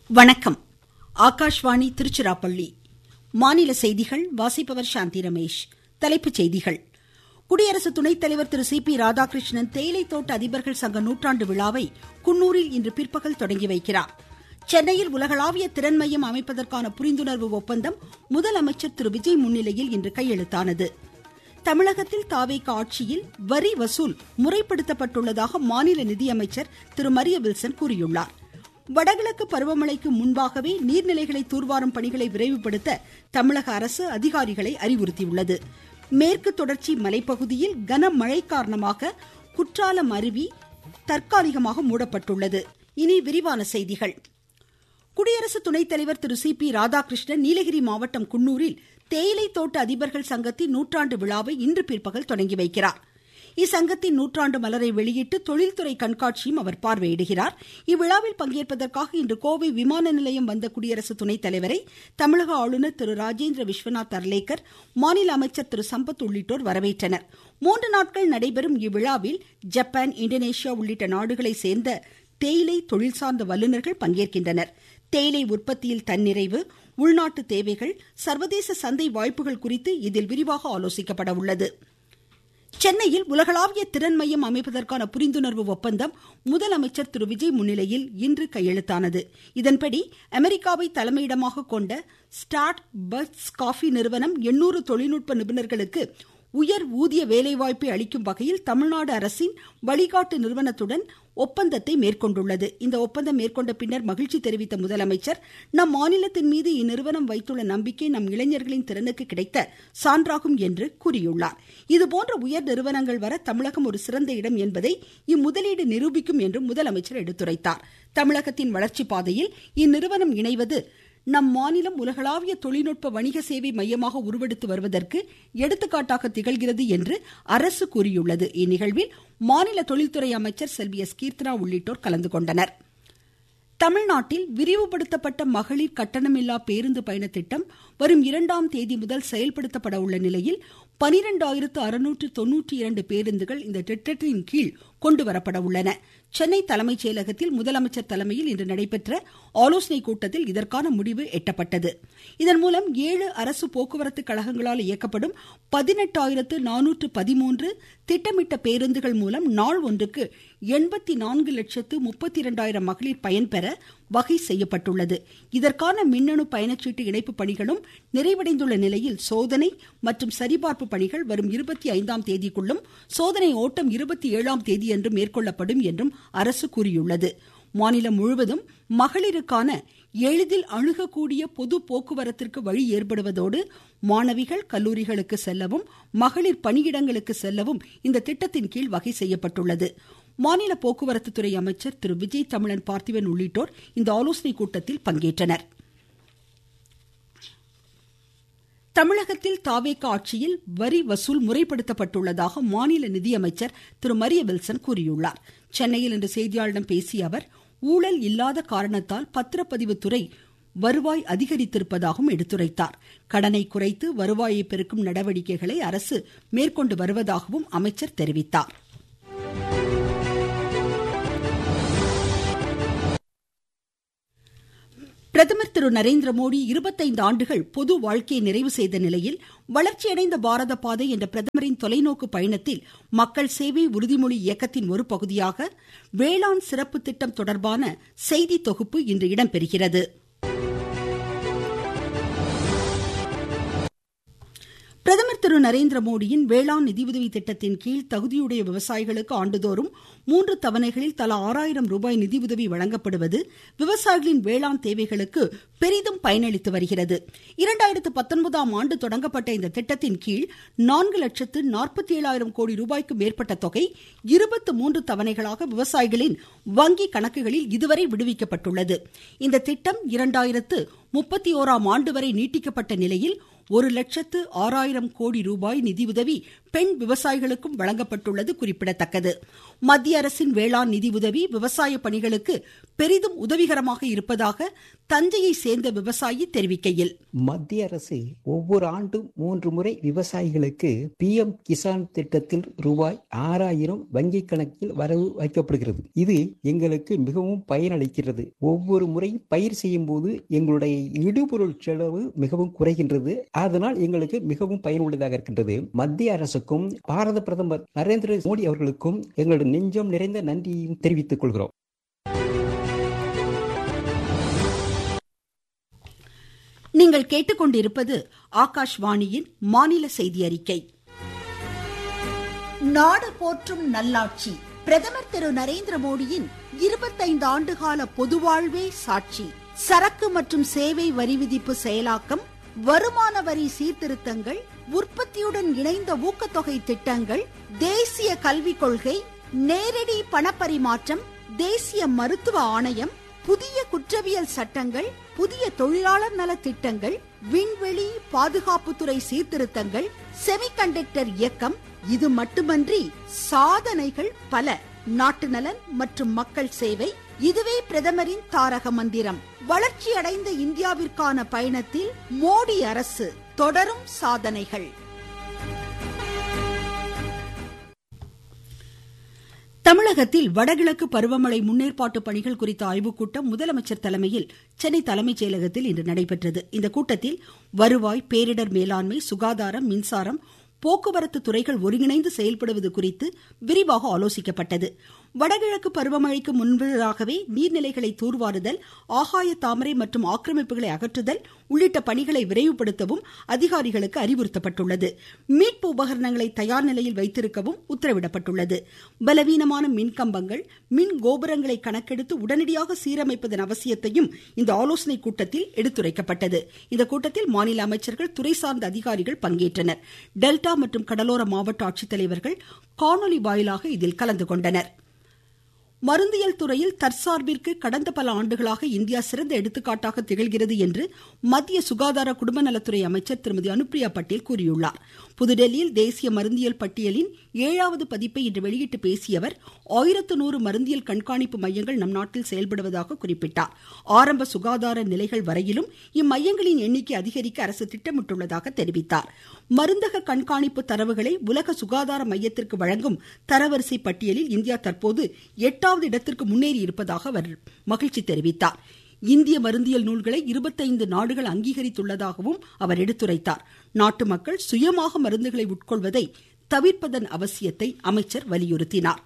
வணக்கம் ஆகாஷ்வாணி திருச்சிராப்பள்ளி மாநில செய்திகள் வாசிப்பவர் சாந்தி ரமேஷ் தலைப்புச் செய்திகள் குடியரசு துணைத் தலைவர் திரு சி பி ராதாகிருஷ்ணன் தேயிலை தோட்ட அதிபர்கள் சங்க நூற்றாண்டு விழாவை குன்னூரில் இன்று பிற்பகல் தொடங்கி வைக்கிறார் சென்னையில் உலகளாவிய திறன் மையம் அமைப்பதற்கான புரிந்துணர்வு ஒப்பந்தம் முதலமைச்சர் திரு விஜய் முன்னிலையில் இன்று கையெழுத்தானது தமிழகத்தில் தாவேக ஆட்சியில் வரி வசூல் முறைப்படுத்தப்பட்டுள்ளதாக மாநில நிதியமைச்சர் திரு மரிய வில்சன் கூறியுள்ளார் வடகிழக்கு பருவமழைக்கு முன்பாகவே நீர்நிலைகளை தூர்வாரும் பணிகளை விரைவுபடுத்த தமிழக அரசு அதிகாரிகளை அறிவுறுத்தியுள்ளது மேற்கு தொடர்ச்சி மலைப்பகுதியில் கனமழை காரணமாக குற்றாலம் அருவி தற்காலிகமாக மூடப்பட்டுள்ளது இனி விரிவான செய்திகள் குடியரசு துணைத் தலைவர் திரு சி பி ராதாகிருஷ்ணன் நீலகிரி மாவட்டம் குன்னூரில் தேயிலை தோட்ட அதிபர்கள் சங்கத்தின் நூற்றாண்டு விழாவை இன்று பிற்பகல் தொடங்கி வைக்கிறார் இச்சங்கத்தின் நூற்றாண்டு மலரை வெளியிட்டு தொழில்துறை கண்காட்சியும் அவர் பார்வையிடுகிறார் இவ்விழாவில் பங்கேற்பதற்காக இன்று கோவை விமான நிலையம் வந்த குடியரசு துணைத் தலைவரை தமிழக ஆளுநர் திரு ராஜேந்திர விஸ்வநாத் அர்லேக்கர் மாநில அமைச்சர் திரு சம்பத் உள்ளிட்டோர் வரவேற்றனர் மூன்று நாட்கள் நடைபெறும் இவ்விழாவில் ஜப்பான் இந்தோனேஷியா உள்ளிட்ட நாடுகளை சேர்ந்த தேயிலை தொழில் சார்ந்த வல்லுநர்கள் பங்கேற்கின்றனர் தேயிலை உற்பத்தியில் தன்னிறைவு உள்நாட்டு தேவைகள் சர்வதேச சந்தை வாய்ப்புகள் குறித்து இதில் விரிவாக ஆலோசிக்கப்பட உள்ளது சென்னையில் உலகளாவிய திறன் மையம் அமைப்பதற்கான புரிந்துணர்வு ஒப்பந்தம் முதலமைச்சர் திரு விஜய் முன்னிலையில் இன்று கையெழுத்தானது இதன்படி அமெரிக்காவை தலைமையிடமாக கொண்ட ஸ்டார்ட் பர்ட்ஸ் காஃபி நிறுவனம் எண்ணூறு தொழில்நுட்ப நிபுணர்களுக்கு உயர் ஊதிய வேலைவாய்ப்பை அளிக்கும் வகையில் தமிழ்நாடு அரசின் வழிகாட்டு நிறுவனத்துடன் ஒப்பந்தத்தை மேற்கொண்டுள்ளது இந்த ஒப்பந்தம் மேற்கொண்ட பின்னர் மகிழ்ச்சி தெரிவித்த முதலமைச்சர் நம் மாநிலத்தின் மீது இந்நிறுவனம் வைத்துள்ள நம்பிக்கை நம் இளைஞர்களின் திறனுக்கு கிடைத்த சான்றாகும் என்று கூறியுள்ளார் இதுபோன்ற உயர் நிறுவனங்கள் வர தமிழகம் ஒரு சிறந்த இடம் என்பதை இம்முதலீடு நிரூபிக்கும் என்று முதலமைச்சர் எடுத்துரைத்தார் தமிழகத்தின் வளர்ச்சி பாதையில் இந்நிறுவனம் இணைவது நம் மாநிலம் உலகளாவிய தொழில்நுட்ப வணிக சேவை மையமாக உருவெடுத்து வருவதற்கு எடுத்துக்காட்டாக திகழ்கிறது என்று அரசு கூறியுள்ளது இந்நிகழ்வில் மாநில தொழில்துறை அமைச்சர் செல்வி எஸ் கீர்த்தனா உள்ளிட்டோர் கலந்து கொண்டனர் தமிழ்நாட்டில் விரிவுபடுத்தப்பட்ட மகளிர் கட்டணமில்லா பேருந்து பயண திட்டம் வரும் இரண்டாம் தேதி முதல் செயல்படுத்தப்பட உள்ள நிலையில் பனிரெண்டாயிரத்து அறுநூற்று தொன்னூற்றி இரண்டு பேருந்துகள் இந்த திட்டத்தின் கீழ் கொண்டுவரப்பட உள்ளன சென்னை தலைமைச் செயலகத்தில் முதலமைச்சர் தலைமையில் இன்று நடைபெற்ற ஆலோசனைக் கூட்டத்தில் இதற்கான முடிவு எட்டப்பட்டது இதன் மூலம் ஏழு அரசு போக்குவரத்து கழகங்களால் இயக்கப்படும் பதினெட்டாயிரத்து நானூற்று பதிமூன்று திட்டமிட்ட பேருந்துகள் மூலம் நாள் ஒன்றுக்கு எண்பத்தி நான்கு லட்சத்து முப்பத்தி இரண்டாயிரம் மகளிர் பயன்பெற வகை செய்யப்பட்டுள்ளது இதற்கான மின்னணு பயணச்சீட்டு இணைப்பு பணிகளும் நிறைவடைந்துள்ள நிலையில் சோதனை மற்றும் சரிபார்ப்பு பணிகள் வரும் இருபத்தி ஐந்தாம் தேதிக்குள்ளும் சோதனை ஓட்டம் இருபத்தி ஏழாம் தேதியன்று மேற்கொள்ளப்படும் என்றும் அரசு கூறியுள்ளது மாநிலம் முழுவதும் மகளிருக்கான எளிதில் அணுகக்கூடிய பொது போக்குவரத்திற்கு வழி ஏற்படுவதோடு மாணவிகள் கல்லூரிகளுக்கு செல்லவும் மகளிர் பணியிடங்களுக்கு செல்லவும் இந்த திட்டத்தின் கீழ் வகை செய்யப்பட்டுள்ளது மாநில போக்குவரத்து துறை அமைச்சர் திரு விஜய் தமிழன் பார்த்திபன் உள்ளிட்டோர் இந்த ஆலோசனைக் கூட்டத்தில் பங்கேற்றனர் தமிழகத்தில் தாவேக ஆட்சியில் வரி வசூல் முறைப்படுத்தப்பட்டுள்ளதாக மாநில நிதியமைச்சர் திரு மரிய வில்சன் கூறியுள்ளார் சென்னையில் இன்று செய்தியாளர்களிடம் பேசிய அவர் ஊழல் இல்லாத காரணத்தால் பத்திரப்பதிவு துறை வருவாய் அதிகரித்திருப்பதாகவும் எடுத்துரைத்தார் கடனை குறைத்து வருவாயை பெருக்கும் நடவடிக்கைகளை அரசு மேற்கொண்டு வருவதாகவும் அமைச்சர் தெரிவித்தார் பிரதமர் திரு நரேந்திர மோடி இருபத்தைந்து ஆண்டுகள் பொது வாழ்க்கையை நிறைவு செய்த நிலையில் வளர்ச்சியடைந்த பாரத பாதை என்ற பிரதமரின் தொலைநோக்கு பயணத்தில் மக்கள் சேவை உறுதிமொழி இயக்கத்தின் ஒரு பகுதியாக வேளாண் சிறப்பு திட்டம் தொடர்பான செய்தி தொகுப்பு இன்று இடம்பெறுகிறது பிரதமர் திரு நரேந்திர மோடியின் வேளாண் நிதியுதவி திட்டத்தின் கீழ் தகுதியுடைய விவசாயிகளுக்கு ஆண்டுதோறும் மூன்று தவணைகளில் தலா ஆறாயிரம் ரூபாய் நிதியுதவி வழங்கப்படுவது விவசாயிகளின் வேளாண் தேவைகளுக்கு பெரிதும் பயனளித்து வருகிறது இரண்டாயிரத்து பத்தொன்பதாம் ஆண்டு தொடங்கப்பட்ட இந்த திட்டத்தின் கீழ் நான்கு லட்சத்து நாற்பத்தி ஏழாயிரம் கோடி ரூபாய்க்கு மேற்பட்ட தொகை இருபத்து மூன்று தவணைகளாக விவசாயிகளின் வங்கி கணக்குகளில் இதுவரை விடுவிக்கப்பட்டுள்ளது இந்த திட்டம் இரண்டாயிரத்து முப்பத்தி ஓராம் ஆண்டு வரை நீட்டிக்கப்பட்ட நிலையில் ஒரு லட்சத்து ஆறாயிரம் கோடி ரூபாய் நிதியுதவி பெண் விவசாயிகளுக்கும் வழங்கப்பட்டுள்ளது குறிப்பிடத்தக்கது மத்திய அரசின் வேளாண் நிதி உதவி விவசாய பணிகளுக்கு பெரிதும் உதவிகரமாக இருப்பதாக தஞ்சையை சேர்ந்த விவசாயி தெரிவிக்கையில் மத்திய அரசு ஒவ்வொரு ஆண்டும் மூன்று முறை விவசாயிகளுக்கு பி எம் கிசான் திட்டத்தில் ரூபாய் ஆறாயிரம் வங்கி கணக்கில் வரவு வைக்கப்படுகிறது இது எங்களுக்கு மிகவும் பயனளிக்கிறது ஒவ்வொரு முறை பயிர் செய்யும் போது எங்களுடைய இடுபொருள் செலவு மிகவும் குறைகின்றது அதனால் எங்களுக்கு மிகவும் பயனுள்ளதாக இருக்கின்றது மத்திய அரசுக்கும் பாரத பிரதமர் நரேந்திர மோடி அவர்களுக்கும் எங்களுடைய நெஞ்சம் நிறைந்த நன்றியையும் தெரிவித்துக் கொள்கிறோம் நீங்கள் கேட்டுக்கொண்டிருப்பது ஆகாஷ்வாணியின் மாநில செய்தி அறிக்கை நாடு போற்றும் நல்லாட்சி பிரதமர் திரு நரேந்திர மோடியின் இருபத்தைந்து ஆண்டுகால பொதுவாழ்வே சாட்சி சரக்கு மற்றும் சேவை வரி விதிப்பு செயலாக்கம் வருமான வரி சீர்திருத்தங்கள் உற்பத்தியுடன் இணைந்த ஊக்கத்தொகை திட்டங்கள் தேசிய கல்விக் கொள்கை நேரடி பணப்பரிமாற்றம் தேசிய மருத்துவ ஆணையம் புதிய குற்றவியல் சட்டங்கள் புதிய தொழிலாளர் நல திட்டங்கள் விண்வெளி பாதுகாப்புத்துறை சீர்திருத்தங்கள் செமிகண்டக்டர் இயக்கம் இது மட்டுமன்றி சாதனைகள் பல நாட்டு நலன் மற்றும் மக்கள் சேவை இதுவே பிரதமரின் தாரக மந்திரம் வளர்ச்சி அடைந்த இந்தியாவிற்கான பயணத்தில் மோடி அரசு தொடரும் சாதனைகள் தமிழகத்தில் வடகிழக்கு பருவமழை முன்னேற்பாட்டு பணிகள் குறித்த ஆய்வுக் கூட்டம் முதலமைச்சர் தலைமையில் சென்னை தலைமைச் செயலகத்தில் இன்று நடைபெற்றது இந்த கூட்டத்தில் வருவாய் பேரிடர் மேலாண்மை சுகாதாரம் மின்சாரம் போக்குவரத்து துறைகள் ஒருங்கிணைந்து செயல்படுவது குறித்து விரிவாக ஆலோசிக்கப்பட்டது வடகிழக்கு பருவமழைக்கு முன்பதாகவே நீர்நிலைகளை தூர்வாருதல் ஆகாய தாமரை மற்றும் ஆக்கிரமிப்புகளை அகற்றுதல் உள்ளிட்ட பணிகளை விரைவுபடுத்தவும் அதிகாரிகளுக்கு அறிவுறுத்தப்பட்டுள்ளது மீட்பு உபகரணங்களை தயார் நிலையில் வைத்திருக்கவும் உத்தரவிடப்பட்டுள்ளது பலவீனமான மின்கம்பங்கள் மின் கோபுரங்களை கணக்கெடுத்து உடனடியாக சீரமைப்பதன் அவசியத்தையும் இந்த ஆலோசனை கூட்டத்தில் எடுத்துரைக்கப்பட்டது இந்த கூட்டத்தில் மாநில அமைச்சர்கள் துறை சார்ந்த அதிகாரிகள் பங்கேற்றனர் டெல்டா மற்றும் கடலோர மாவட்ட ஆட்சித்தலைவர்கள் காணொலி வாயிலாக இதில் கலந்து கொண்டனர் மருந்தியல் துறையில் தற்சார்பிற்கு கடந்த பல ஆண்டுகளாக இந்தியா சிறந்த எடுத்துக்காட்டாக திகழ்கிறது என்று மத்திய சுகாதார குடும்ப நலத்துறை அமைச்சர் திருமதி அனுப்பிரியா பட்டேல் கூறியுள்ளார் புதுடெல்லியில் தேசிய மருந்தியல் பட்டியலின் ஏழாவது பதிப்பை இன்று வெளியிட்டு பேசிய அவர் ஆயிரத்து நூறு மருந்தியல் கண்காணிப்பு மையங்கள் நம் நாட்டில் செயல்படுவதாக குறிப்பிட்டார் ஆரம்ப சுகாதார நிலைகள் வரையிலும் இம்மையங்களின் எண்ணிக்கை அதிகரிக்க அரசு திட்டமிட்டுள்ளதாக தெரிவித்தார் மருந்தக கண்காணிப்பு தரவுகளை உலக சுகாதார மையத்திற்கு வழங்கும் தரவரிசை பட்டியலில் இந்தியா தற்போது எட்டாவது இடத்திற்கு முன்னேறி இருப்பதாக அவர் மகிழ்ச்சி தெரிவித்தார் இந்திய மருந்தியல் நூல்களை இருபத்தைந்து நாடுகள் அங்கீகரித்துள்ளதாகவும் அவர் எடுத்துரைத்தார் நாட்டு மக்கள் சுயமாக மருந்துகளை உட்கொள்வதை தவிர்ப்பதன் அவசியத்தை அமைச்சர் வலியுறுத்தினார்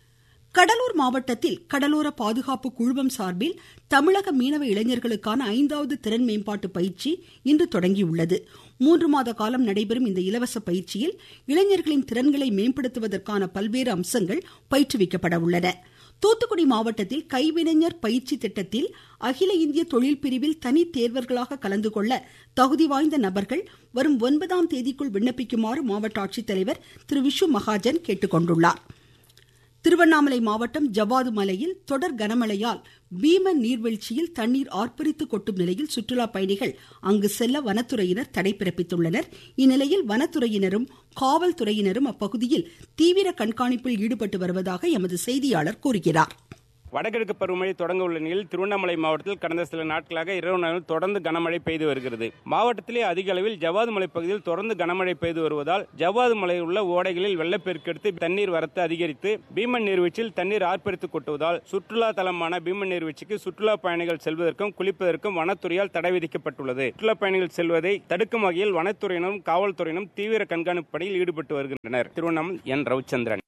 கடலூர் மாவட்டத்தில் கடலோர பாதுகாப்பு குழுமம் சார்பில் தமிழக மீனவ இளைஞர்களுக்கான ஐந்தாவது திறன் மேம்பாட்டு பயிற்சி இன்று தொடங்கியுள்ளது மூன்று மாத காலம் நடைபெறும் இந்த இலவச பயிற்சியில் இளைஞர்களின் திறன்களை மேம்படுத்துவதற்கான பல்வேறு அம்சங்கள் பயிற்றுவிக்கப்பட உள்ளன தூத்துக்குடி மாவட்டத்தில் கைவினைஞர் பயிற்சி திட்டத்தில் அகில இந்திய தொழில் பிரிவில் தனி தேர்வர்களாக கலந்து கொள்ள தகுதி வாய்ந்த நபர்கள் வரும் ஒன்பதாம் தேதிக்குள் விண்ணப்பிக்குமாறு மாவட்ட ஆட்சித்தலைவர் திரு விஷு மகாஜன் கேட்டுக்கொண்டுள்ளார் திருவண்ணாமலை மாவட்டம் ஜவ்வாது மலையில் தொடர் கனமழையால் பீமன் நீர்வீழ்ச்சியில் தண்ணீர் ஆர்ப்பரித்து கொட்டும் நிலையில் சுற்றுலா பயணிகள் அங்கு செல்ல வனத்துறையினர் தடை பிறப்பித்துள்ளனர் இந்நிலையில் வனத்துறையினரும் காவல்துறையினரும் அப்பகுதியில் தீவிர கண்காணிப்பில் ஈடுபட்டு வருவதாக எமது செய்தியாளர் கூறுகிறார் வடகிழக்கு பருவமழை தொடங்க உள்ள நிலையில் திருவண்ணாமலை மாவட்டத்தில் கடந்த சில நாட்களாக இரவு நேரம் தொடர்ந்து கனமழை பெய்து வருகிறது மாவட்டத்திலே அதிக அளவில் ஜவ்வாது மலை பகுதியில் தொடர்ந்து கனமழை பெய்து வருவதால் ஜவ்வாது மலையில் உள்ள ஓடைகளில் வெள்ளப்பெருக்கெடுத்து தண்ணீர் வரத்து அதிகரித்து பீமன் நீர்வீழ்ச்சியில் தண்ணீர் ஆர்ப்பரித்து கொட்டுவதால் சுற்றுலா தலமான பீமன் நீர்வீழ்ச்சிக்கு சுற்றுலா பயணிகள் செல்வதற்கும் குளிப்பதற்கும் வனத்துறையால் தடை விதிக்கப்பட்டுள்ளது சுற்றுலா பயணிகள் செல்வதை தடுக்கும் வகையில் வனத்துறையினரும் காவல்துறையினரும் தீவிர கண்காணிப்பு பணியில் ஈடுபட்டு வருகின்றனர் திருவண்ணாமலை என் ரவிச்சந்திரன்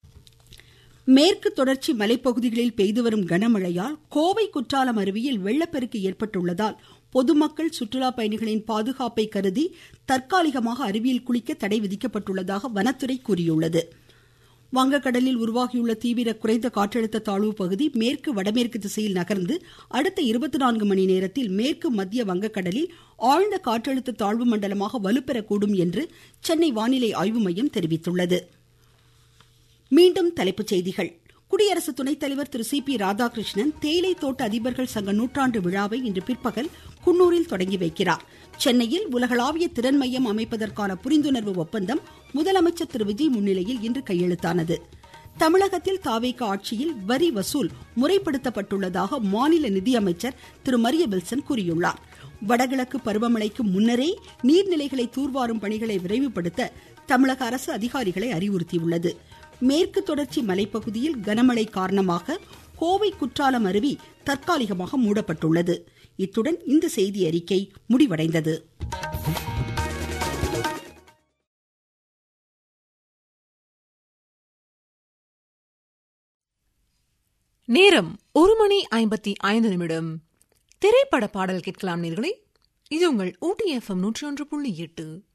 மேற்கு தொடர்ச்சி மலைப்பகுதிகளில் பெய்து வரும் கனமழையால் கோவை குற்றாலம் அருவியில் வெள்ளப்பெருக்கு ஏற்பட்டுள்ளதால் பொதுமக்கள் சுற்றுலா பயணிகளின் பாதுகாப்பை கருதி தற்காலிகமாக அருவியில் குளிக்க தடை விதிக்கப்பட்டுள்ளதாக வனத்துறை கூறியுள்ளது வங்கக்கடலில் உருவாகியுள்ள தீவிர குறைந்த காற்றழுத்த தாழ்வு பகுதி மேற்கு வடமேற்கு திசையில் நகர்ந்து அடுத்த இருபத்தி நான்கு மணி நேரத்தில் மேற்கு மத்திய வங்கக்கடலில் ஆழ்ந்த காற்றழுத்த தாழ்வு மண்டலமாக வலுப்பெறக்கூடும் என்று சென்னை வானிலை ஆய்வு மையம் தெரிவித்துள்ளது மீண்டும் தலைப்புச் செய்திகள் குடியரசு துணைத் தலைவர் திரு சி பி ராதாகிருஷ்ணன் தேயிலை தோட்ட அதிபர்கள் சங்க நூற்றாண்டு விழாவை இன்று பிற்பகல் குன்னூரில் தொடங்கி வைக்கிறார் சென்னையில் உலகளாவிய திறன் மையம் அமைப்பதற்கான புரிந்துணர்வு ஒப்பந்தம் முதலமைச்சர் திரு விஜய் முன்னிலையில் இன்று கையெழுத்தானது தமிழகத்தில் தாவேக ஆட்சியில் வரி வசூல் முறைப்படுத்தப்பட்டுள்ளதாக மாநில நிதியமைச்சர் திரு மரிய வில்சன் கூறியுள்ளார் வடகிழக்கு பருவமழைக்கு முன்னரே நீர்நிலைகளை தூர்வாரும் பணிகளை விரைவுபடுத்த தமிழக அரசு அதிகாரிகளை அறிவுறுத்தியுள்ளது மேற்கு தொடர்ச்சி மலைப்பகுதியில் கனமழை காரணமாக கோவை குற்றாலம் அருவி தற்காலிகமாக மூடப்பட்டுள்ளது இத்துடன் இந்த செய்தி அறிக்கை முடிவடைந்தது நேரம் ஒரு மணி ஐம்பத்தி ஐந்து நிமிடம் திரைப்பட பாடல் கேட்கலாம் நேர்களே இது உங்கள் ஊட்டி எஃப்எம் நூற்றி ஒன்று புள்ளி எட்டு